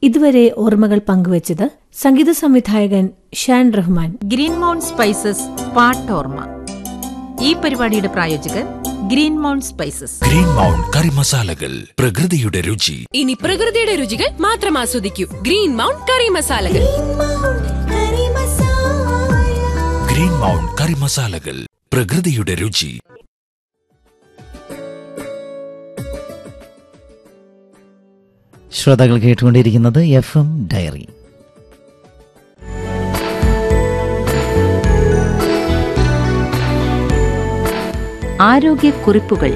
ഇതുവരെ ഓർമ്മകൾ പങ്കുവച്ചത് സംഗീത സംവിധായകൻ Shaan Rahman green mount spices പാട്ടോർമ ഈ പരിപാടിയുടെ പ്രായോജകർ green mount spices green mount curry മസാലകൾ പ്രകൃതിയുടെ രുചി ഇനി പ്രകൃതിയുടെ രുചികൾ മാത്രം ആസ്വദിക്കൂ ഗ്രീൻ മൗണ്ട് കറി മസാലകൾ ഗ്രീൻ മൗണ്ട് കറി മസാലകൾ പ്രകൃതിയുടെ രുചി ശ്രോതാക്കൾ കേട്ടുകൊണ്ടിരിക്കുന്നത് എഫ് എം ഡയറി ആരോഗ്യക്കുറിപ്പുകൾ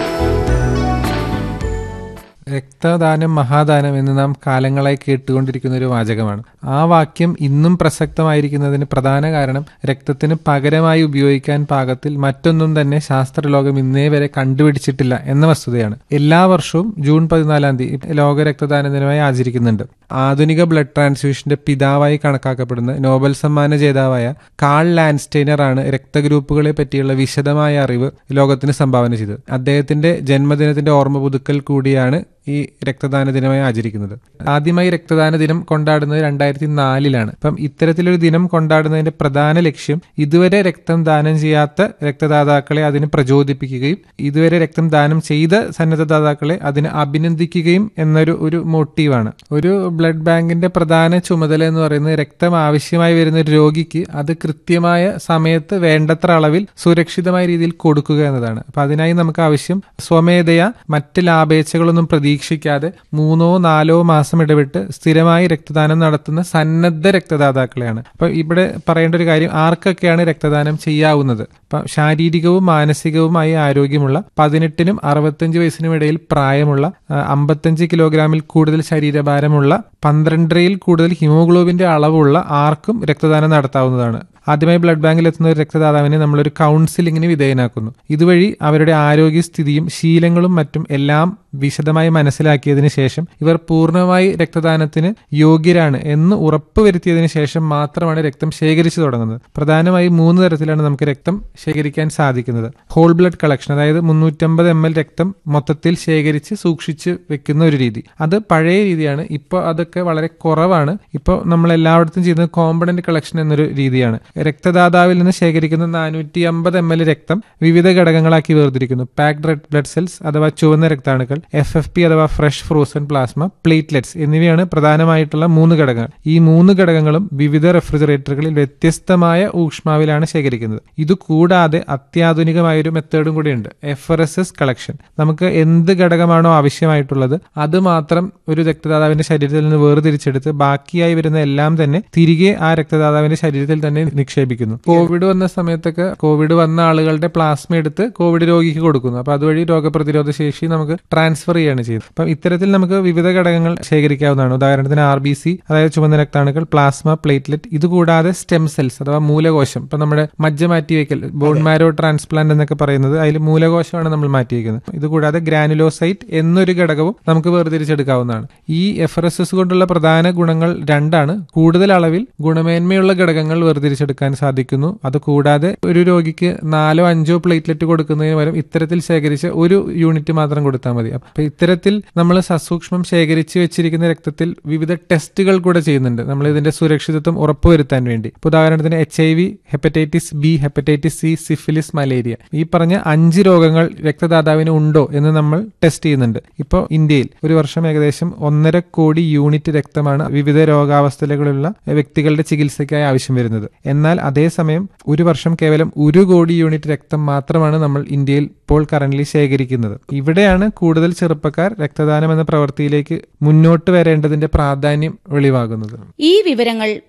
രക്തദാനം മഹാദാനം എന്ന് നാം കാലങ്ങളായി കേട്ടുകൊണ്ടിരിക്കുന്ന ഒരു വാചകമാണ് ആ വാക്യം ഇന്നും പ്രസക്തമായിരിക്കുന്നതിന് പ്രധാന കാരണം രക്തത്തിന് പകരമായി ഉപയോഗിക്കാൻ പാകത്തിൽ മറ്റൊന്നും തന്നെ ശാസ്ത്രലോകം ഇന്നേ വരെ കണ്ടുപിടിച്ചിട്ടില്ല എന്ന വസ്തുതയാണ് എല്ലാ വർഷവും ജൂൺ പതിനാലാം തീയതി ലോക രക്തദാന ദിനമായി ആചരിക്കുന്നുണ്ട് ആധുനിക ബ്ലഡ് ട്രാൻസ്ഫ്യൂഷന്റെ പിതാവായി കണക്കാക്കപ്പെടുന്ന നോബൽ സമ്മാന ജേതാവായ കാൾ ലാൻസ്റ്റൈനർ ആണ് രക്തഗ്രൂപ്പുകളെ പറ്റിയുള്ള വിശദമായ അറിവ് ലോകത്തിന് സംഭാവന ചെയ്തത് അദ്ദേഹത്തിന്റെ ജന്മദിനത്തിന്റെ ഓർമ്മ പുതുക്കൽ കൂടിയാണ് ഈ രക്തദാന ദിനമായി ആചരിക്കുന്നത് ആദ്യമായി രക്തദാന ദിനം കൊണ്ടാടുന്നത് രണ്ടായിരത്തി നാലിലാണ് അപ്പം ഇത്തരത്തിലൊരു ദിനം കൊണ്ടാടുന്നതിന്റെ പ്രധാന ലക്ഷ്യം ഇതുവരെ രക്തം ദാനം ചെയ്യാത്ത രക്തദാതാക്കളെ അതിന് പ്രചോദിപ്പിക്കുകയും ഇതുവരെ രക്തം ദാനം ചെയ്ത സന്നദ്ധദാതാക്കളെ അതിന് അഭിനന്ദിക്കുകയും എന്നൊരു ഒരു മോട്ടീവാണ് ഒരു ബ്ലഡ് ബാങ്കിന്റെ പ്രധാന ചുമതല എന്ന് പറയുന്നത് രക്തം ആവശ്യമായി വരുന്ന ഒരു രോഗിക്ക് അത് കൃത്യമായ സമയത്ത് വേണ്ടത്ര അളവിൽ സുരക്ഷിതമായ രീതിയിൽ കൊടുക്കുക എന്നതാണ് അപ്പൊ അതിനായി നമുക്ക് ആവശ്യം സ്വമേധയാ മറ്റ് ലാഭേച്ഛകളൊന്നും പ്രതീക്ഷിക്കാതെ മൂന്നോ നാലോ മാസം ഇടവിട്ട് സ്ഥിരമായി രക്തദാനം നടത്തുന്ന സന്നദ്ധ രക്തദാതാക്കളെയാണ് അപ്പൊ ഇവിടെ പറയേണ്ട ഒരു കാര്യം ആർക്കൊക്കെയാണ് രക്തദാനം ചെയ്യാവുന്നത് അപ്പൊ ശാരീരികവും മാനസികവുമായി ആരോഗ്യമുള്ള പതിനെട്ടിനും അറുപത്തഞ്ച് വയസ്സിനും ഇടയിൽ പ്രായമുള്ള ആ, അമ്പത്തഞ്ച് കിലോഗ്രാമിൽ കൂടുതൽ ശരീരഭാരമുള്ള പന്ത്രണ്ടരയിൽ കൂടുതൽ ഹിമോഗ്ലോബിന്റെ അളവുള്ള ആർക്കും രക്തദാനം നടത്താവുന്നതാണ് ആദ്യമായി ബ്ലഡ് ബാങ്കിൽ എത്തുന്ന ഒരു രക്തദാതാവിനെ നമ്മളൊരു കൗൺസിലിങ്ങിന് വിധേയനാക്കുന്നു ഇതുവഴി അവരുടെ ആരോഗ്യസ്ഥിതിയും ശീലങ്ങളും മറ്റും എല്ലാം വിശദമായി മനസ്സിലാക്കിയതിനു ശേഷം ഇവർ പൂർണ്ണമായി രക്തദാനത്തിന് യോഗ്യരാണ് എന്ന് ഉറപ്പുവരുത്തിയതിനു ശേഷം മാത്രമാണ് രക്തം ശേഖരിച്ചു തുടങ്ങുന്നത് പ്രധാനമായും മൂന്ന് തരത്തിലാണ് നമുക്ക് രക്തം ശേഖരിക്കാൻ സാധിക്കുന്നത് ഹോൾ ബ്ലഡ് കളക്ഷൻ അതായത് മുന്നൂറ്റമ്പത് എം എൽ രക്തം മൊത്തത്തിൽ ശേഖരിച്ച് സൂക്ഷിച്ച് വെക്കുന്ന ഒരു രീതി അത് പഴയ രീതിയാണ് ഇപ്പോൾ അതൊക്കെ വളരെ കുറവാണ് ഇപ്പോൾ നമ്മൾ എല്ലായിടത്തും ചെയ്യുന്നത് കോമ്പണന്റ് കളക്ഷൻ എന്നൊരു രീതിയാണ് രക്തദാതാവിൽ നിന്ന് ശേഖരിക്കുന്ന നാനൂറ്റി അമ്പത് എം എൽ രക്തം വിവിധ ഘടകങ്ങളാക്കി വേർതിരിക്കുന്നു പാക്ഡ് റെഡ് ബ്ലഡ് സെൽസ് അഥവാ ചുവന്ന രക്താണുക്കൾ എഫ് എഫ് പി അഥവാ ഫ്രഷ് ഫ്രോസൺ പ്ലാസ്മ പ്ലേറ്റ്ലെറ്റ്സ് എന്നിവയാണ് പ്രധാനമായിട്ടുള്ള മൂന്ന് ഘടകങ്ങൾ ഈ മൂന്ന് ഘടകങ്ങളും വിവിധ റെഫ്രിജറേറ്ററുകളിൽ വ്യത്യസ്തമായ ഊഷ്മാവിലാണ് ശേഖരിക്കുന്നത് ഇതുകൂടാതെ അത്യാധുനികമായ ഒരു മെത്തേഡും കൂടിയുണ്ട് F R S S collection നമുക്ക് എന്ത് ഘടകമാണോ ആവശ്യമായിട്ടുള്ളത് അത് മാത്രം ഒരു രക്തദാതാവിന്റെ ശരീരത്തിൽ നിന്ന് വേർതിരിച്ചെടുത്ത് ബാക്കിയായി വരുന്ന എല്ലാം തന്നെ തിരികെ ആ രക്തദാതാവിന്റെ ശരീരത്തിൽ തന്നെ നിക്ഷേപിക്കുന്നു കോവിഡ് വന്ന സമയത്തൊക്കെ കോവിഡ് വന്ന ആളുകളുടെ പ്ലാസ്മ എടുത്ത് കോവിഡ് രോഗിക്ക് കൊടുക്കുന്നു അപ്പൊ അതുവഴി രോഗപ്രതിരോധ ശേഷി നമുക്ക് ട്രാൻസ്ഫർ ചെയ്യാണ് ചെയ്യുന്നത് അപ്പം ഇത്തരത്തിൽ നമുക്ക് വിവിധ ഘടകങ്ങൾ ശേഖരിക്കാവുന്നതാണ് ഉദാഹരണത്തിന് ആർ ബി സി അതായത് ചുമന്ന രക്താണുക്കൾ പ്ലാസ്മ പ്ലേറ്റ്ലെറ്റ് ഇതുകൂടാതെ സ്റ്റെം സെൽസ് അഥവാ മൂലകോശം ഇപ്പൊ നമ്മുടെ മജ്ജ മാറ്റിവെക്കൽ ബോൺ മാരോ ട്രാൻസ്പ്ലാന്റ് എന്നൊക്കെ പറയുന്നത് അതിൽ മൂലകോശമാണ് നമ്മൾ മാറ്റിവെക്കുന്നത് ഇതുകൂടാതെ ഗ്രാനുലോസൈറ്റ് എന്നൊരു ഘടകവും നമുക്ക് വേർതിരിച്ചെടുക്കാവുന്നതാണ് ഈ എഫ് ആർ എസ് എസ് കൊണ്ടുള്ള പ്രധാന ഗുണങ്ങൾ രണ്ടാണ് കൂടുതൽ അളവിൽ ഗുണമേന്മയുള്ള ഘടകങ്ങൾ വേർതിരിച്ചെടുക്കാൻ സാധിക്കുന്നു അത് കൂടാതെ ഒരു രോഗിക്ക് നാലോ അഞ്ചോ പ്ലേറ്റ്ലെറ്റ് കൊടുക്കുന്നതിന് പകരം ഇത്തരത്തിൽ ശേഖരിച്ച ഒരു യൂണിറ്റ് മാത്രം കൊടുത്താൽ മതി അപ്പൊ ഇത്തരത്തിൽ നമ്മൾ സസൂക്ഷ്മം ശേഖരിച്ച് വെച്ചിരിക്കുന്ന രക്തത്തിൽ വിവിധ ടെസ്റ്റുകൾ കൂടെ ചെയ്യുന്നുണ്ട് നമ്മൾ ഇതിന്റെ സുരക്ഷിതത്വം ഉറപ്പുവരുത്താൻ വേണ്ടി ഇപ്പൊ ഉദാഹരണത്തിന് H I V hepatitis B hepatitis C syphilis malaria ഈ പറഞ്ഞ അഞ്ച് രോഗങ്ങൾ രക്തദാതാവിന് ഉണ്ടോ എന്ന് നമ്മൾ ടെസ്റ്റ് ചെയ്യുന്നുണ്ട് ഇപ്പോൾ ഇന്ത്യയിൽ ഒരു വർഷം ഏകദേശം ഒന്നര കോടി യൂണിറ്റ് രക്തമാണ് വിവിധ രോഗാവസ്ഥകളുള്ള വ്യക്തികളുടെ ചികിത്സയ്ക്കായി ആവശ്യം വരുന്നത് എന്നാൽ അതേസമയം ഒരു വർഷം കേവലം ഒരു കോടി യൂണിറ്റ് രക്തം മാത്രമാണ് നമ്മൾ ഇന്ത്യയിൽ ഇപ്പോൾ കറന്റ് ശേഖരിക്കുന്നത് ഇവിടെയാണ് കൂടുതൽ ചെറുപ്പക്കാർ രക്തദാനം എന്ന പ്രവൃത്തിയിലേക്ക് മുന്നോട്ട് വരേണ്ടതിന്റെ പ്രാധാന്യം വെളിവാകുന്നത് ഈ വിവരങ്ങൾ